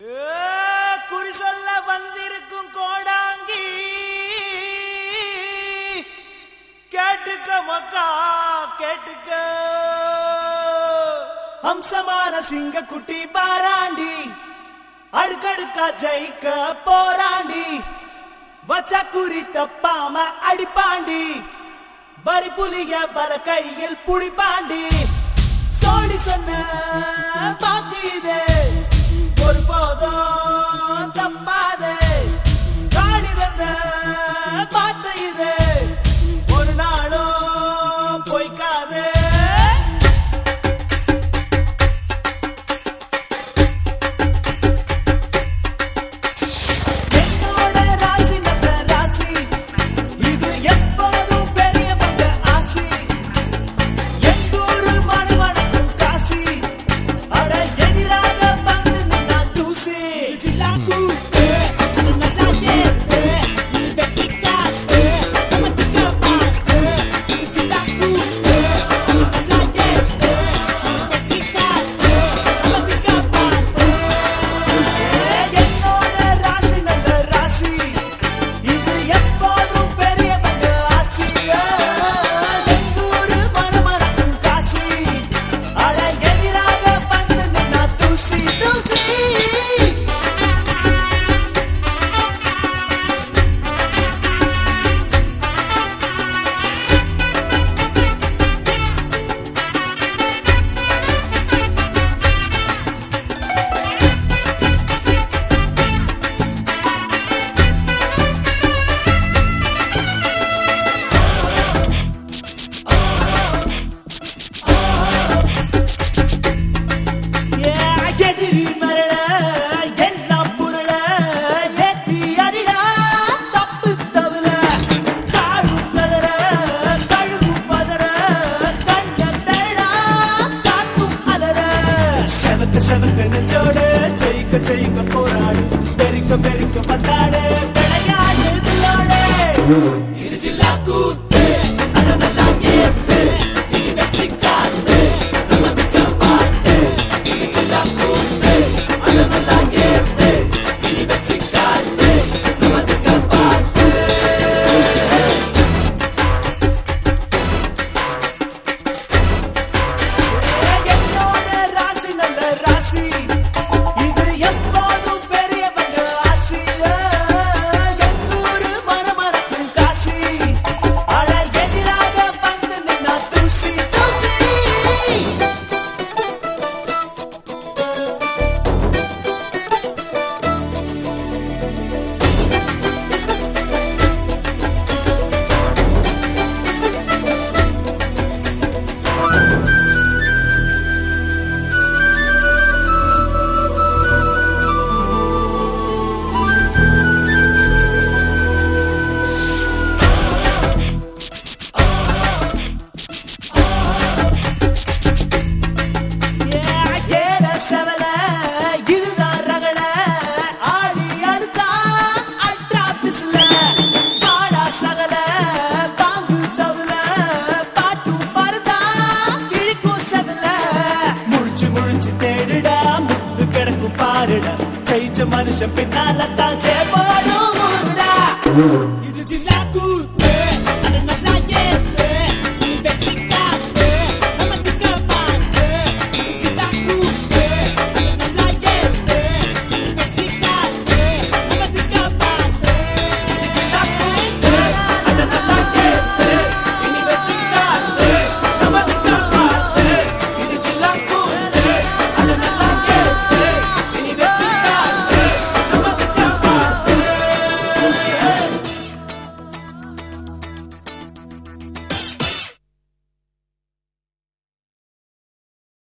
குறி சொல்ல வந்திருக்கும் கோடாங்கி கேட்டுக்க மக்கா கேட்டுக்க அம்சமான சிங்க குட்டி பாராண்டி அடுக்கடுக்கா ஜெயிக்க போராண்டி வச்சா குறி தப்பாம அடிப்பாண்டி வரி புலிய பல கையில் புடிப்பாண்டி சோழி சொன்ன பாக்கு இது ஒரு போதும் தப்பாது காடி வந்த பார்த்த இது ஒரு நாளும் பொய்க்காது என்னோட ராசி நல்ல ராசி இது எப்போதும் பெரிய வந்த ஆசி எங்கூரு மணமணக்கும் காசி அட எதிராக வந்து நின்னா தூசி ஜில்லா கூத்து அது நல்லா ஏத்து இது வெட்டி காத்து நம்ம திக்க பார்த்து இது ஜில்லா கூத்து அது நல்லா ஏத்து இது வெட்டி காத்து நம்ம திக்க பார்த்து என்னோட ராசி நல்ல ராசி இது எப்போதும் பெரிய வந்த ஆசி எங்கூரு மணமணக்கும் காசி அட எதிராக வந்து நின்னா தூசி தூசி எதிரி மரள எல்லாம் புரள ஏத்தி அடிடா தப்பு தவிர காடும் தளர கழுவும் பதற கண்ட தழா காத்தும் அலற செவக்க செவக்க நெஞ்சோடு ஜெயிக்க ஜெயிக்க போராடு பெருக்க பெருக்க பந்தாடு விளையாடு இதுலோடு இது ஜில்லா கூத்து அட நல்லா ஏத்து இது வெற்றி காத்து நம்ம திக்க பார்த்து இது ஜில்லா கூத்து அட நல்லா ஏத்து இது வெற்றி காத்து நம்ம திக்க பார்த்து என்னோட ராசி நல்ல ராசி இது எப்போதும் பெரியவங்க ஆசி எங்கூரு மனமரக்கும் காசி அட எதிராக வந்து நின்னா தூசி தூசி ஏல செவல இதுதான் ரகல ஆடி அழுத்தா அட்ரா பிஸ்ல காடா சகல தாங்கு தவுல பாட்டும் பருதா கிழிக்கும் செவல முழிச்சு முழிச்சு தேடுடா முத்து கிடக்கும் பாருடா ஜெயிச்ச மனுஷன் பின்னால தான் ஜெயப்பாடும் ஊருடா இது ஜில்லா கூ